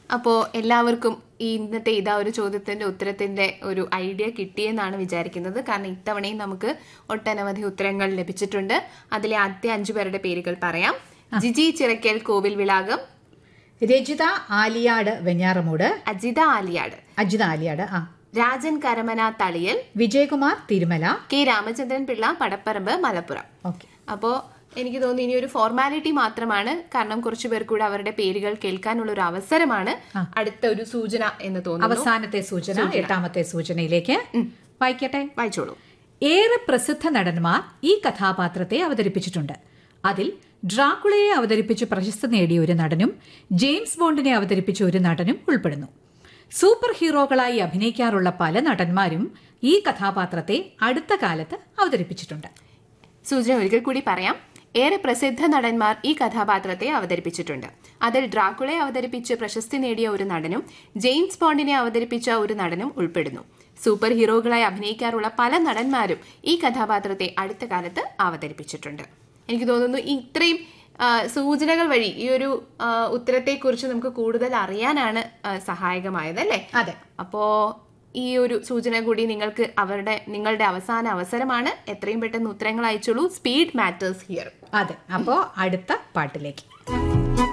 അപ്പോൾ എല്ലാവർക്കും ഈ ഇന്നത്തെ ഇതാ ഒരു ചോദ്യത്തിന്റെ ഉത്തരത്തിന്റെ ഒരു ഐഡിയ കിട്ടിയെന്നാണ് വിചാരിക്കുന്നത് കാരണം ഇത്തവണയും നമുക്ക് ഒട്ടനവധി ഉത്തരങ്ങൾ ലഭിച്ചിട്ടുണ്ട് അതിലെ ആദ്യ അഞ്ചു പേരുടെ പേരുകൾ പറയാം ജിജി ചിറക്കൽ കോവിൽ വിളാകം രജിത ആലിയാട് വെഞ്ഞാറമൂട് അജിത ആലിയാട് അജിത ആലിയാട് ആ രാജൻ കരമന തളിയൽ വിജയകുമാർ തിരുമല കെ രാമചന്ദ്രൻ പിള്ള പടപ്പറമ്പ് മലപ്പുറം ഓക്കെ അപ്പോ എനിക്ക് തോന്നുന്നു ഇനി ഒരു ഫോർമാലിറ്റി മാത്രമാണ് കാരണം കുറച്ചു പേർ കൂടെ അവരുടെ പേരുകൾ കേൾക്കാനുള്ള ഒരു അവസരമാണ് അടുത്ത ഒരു സൂചന എന്ന് തോന്നുന്നു അവസാനത്തെ സൂചന എട്ടാമത്തെ സൂചനയിലേക്ക് വായിക്കട്ടെ വായിച്ചോളൂ ഏറെ പ്രസിദ്ധ നടന്മാർ ഈ കഥാപാത്രത്തെ അവതരിപ്പിച്ചിട്ടുണ്ട് അതിൽ ഡ്രാക്കുളയെ അവതരിപ്പിച്ച് പ്രശസ്തി നേടിയ ഒരു നടനും ജെയിംസ് ബോണ്ടിനെ അവതരിപ്പിച്ച ഒരു നടനും ഉൾപ്പെടുന്നു സൂപ്പർ ഹീറോകളായി അഭിനയിക്കാറുള്ള പല നടന്മാരും ഈ കഥാപാത്രത്തെ അടുത്ത കാലത്ത് അവതരിപ്പിച്ചിട്ടുണ്ട് സൂചന ഒരിക്കൽ കൂടി പറയാം ഏറെ പ്രസിദ്ധ നടന്മാർ ഈ കഥാപാത്രത്തെ അവതരിപ്പിച്ചിട്ടുണ്ട് അതിൽ ഡ്രാക്കുളയെ അവതരിപ്പിച്ച് പ്രശസ്തി നേടിയ ഒരു നടനും ജെയിംസ് ബോണ്ടിനെ അവതരിപ്പിച്ച ഒരു നടനും ഉൾപ്പെടുന്നു സൂപ്പർ ഹീറോകളായി അഭിനയിക്കാറുള്ള പല നടന്മാരും ഈ കഥാപാത്രത്തെ അടുത്ത കാലത്ത് അവതരിപ്പിച്ചിട്ടുണ്ട് എനിക്ക് തോന്നുന്നു ഈ ഇത്രയും ആ, സൂചനകൾ വഴി ഈ ഒരു ആ, ഉത്തരത്തെക്കുറിച്ച് നമുക്ക് കൂടുതൽ അറിയാനാണ് ആ, സഹായകമായത് അല്ലേ അതെ അപ്പോ ഈ ഒരു സൂചന കൂടി നിങ്ങൾക്ക് അവരുടെ നിങ്ങളുടെ അവസാന അവസരമാണ് എത്രയും പെട്ടെന്ന് ഉത്തരങ്ങൾ അയച്ചോളൂ സ്പീഡ് മാറ്റേഴ്സ് ഹിയർ അതെ അപ്പോ അടുത്ത പാട്ടിലേക്ക്